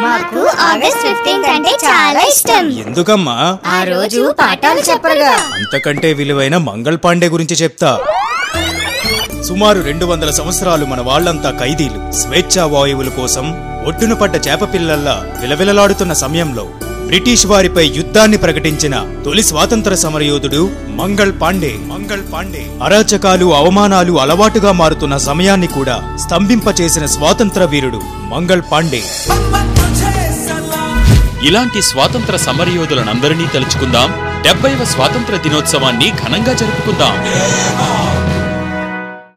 నాకు August fifteenth అంటే చాలా ఇష్టం ఎందుకమ్మా ఆ రోజు పాఠాలు చెప్పరుగా అంతకంటే విలువైన మంగళ్ పాండే గురించి చెప్తా సుమారు రెండు వందల సంవత్సరాలు మన వాళ్ళంతా ఖైదీలు స్వేచ్ఛా వాయువుల కోసం ఒడ్డున పడ్డ చేపపిల్లల్లా విలవిలలాడుతున్న సమయంలో బ్రిటిష్ వారిపై యుద్ధాన్ని ప్రకటించిన తొలి స్వాతంత్ర సమరయోధుడు మంగళ్ పాండే మంగళ్ పాండే అరాచకాలు అవమానాలు అలవాటుగా మారుతున్న సమయాన్ని కూడా స్తంభింపచేసిన స్వాతంత్ర వీరుడు మంగళ్ పాండే ఇలాంటి స్వాతంత్ర సమరయోధులనందరినీ తలుచుకుందాం డెబ్బైవ స్వాతంత్ర దినోత్సవాన్ని ఘనంగా జరుపుకుందాం